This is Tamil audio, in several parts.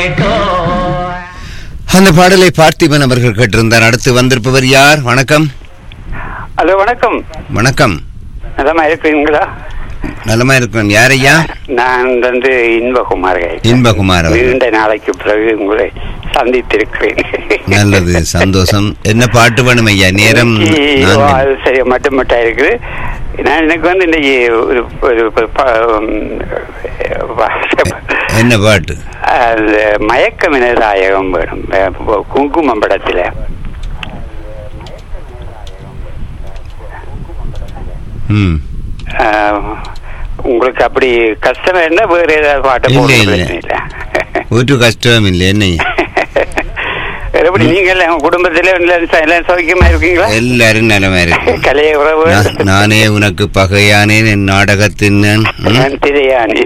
அந்த பாடலை பார்த்திபன் அவர்கள் கேட்டிருந்தார் அடுத்து வந்திருப்பவர் யார் வணக்கம் ஹலோ வணக்கம் வணக்கம் நலமா இருக்கிறீங்களா நலமா இருக்கிறேன் யார் ஐயா நான் வந்து இன்பகுமார் இன்பகுமார் அவர்கள் நீண்ட நாளைக்கு பிறகு உங்களை சந்தித்திருக்கிறேன் நல்லது சந்தோஷம் என்ன பாட்டு வேணும் ஐயா நேரம் இன்னைக்கு, ஓ, நான்கு. அது சரி மட்டும் மட்டும் இருக்குது நான் எனக்கு வந்து இன்னைக்கு ஒரு ஒரு ஒரு ப- உம், என்ன பாட்டு அந்த மயக்கம் வினதாயகம் வேணும் அஹ், குங்குமம் படத்துல ம் அஹ், உங்களுக்கு அப்படி கஷ்டம் என்ன வேற ஏதாவது பாட்டு இல்ல, போடுறது இல்ல. பிரச்சனை இல்ல ஒரு கஷ்டம் இல்லை என்ன எப்படி நீங்க எல்லாம் உங்க குடும்பத்துல எல்லாம் எல்லாம் சௌக்கியமா இருக்கீங்களா எல்லாரும் நலமா இருக்கு கலைய உறவு நா- நானே உனக்கு பகையானேன் என் நாடகத்தின் நான். ம்? நான் திரையானி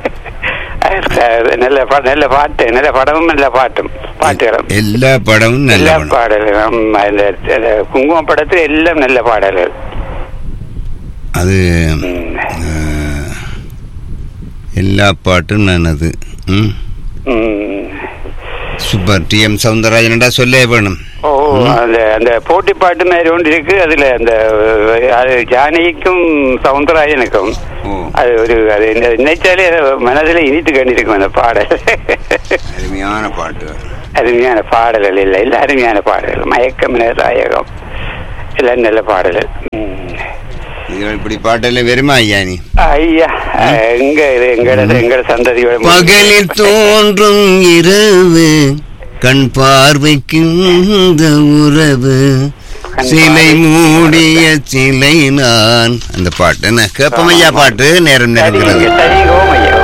நல்ல பா- நல்ல பாட்டு நல்ல படமும் நல்ல பாட்டும் பாட்டுகளும் எல்லா படமும் நல்ல எல்லா படம் பாடல்கள் ஆமா, இந்த இந்த குங்குமம் படத்துல எல்லாம் நல்ல பாடல்கள் அது ம். அஹ், எல்லா பாட்டும் நல்லது ம் ம். சூப்பர் டி எம் சவுந்தரராஜன்டா சொல்லே வேணும் ஓ அந்த அந்த போட்டி பாட்டு மாதிரி ஒன்று இருக்கு அதுல அந்த அது ஜானகிக்கும் சவுந்தரராஜனுக்கும் ஓ அது ஒரு அது என்ன- நினைச்சாலே மனதில் இனித்து கண்டிருக்கும் அந்த பாடல் அருமையான பாட்டு அருமையான பாடல்கள் இல்லை இல்லை அருமையான பாடல்கள் மயக்கம் தாயகம் எல்லாம் நல்ல பாடல்கள் ம். இது இப்படி பாட்டெல்லாம் வருமா ஐயா நீ ஐயா எங்க இது எங்கட எங்கட சந்ததியோட பகலில் தோன்றும் இரவு கண் பார்வைக்கு இந்த உறவு சிலை மூடிய சிலை நான் அந்த பாட்டு என்ன கேப்பமையா பாட்டு நேரம் சரி நேரங்கிறது சரி ஓமையா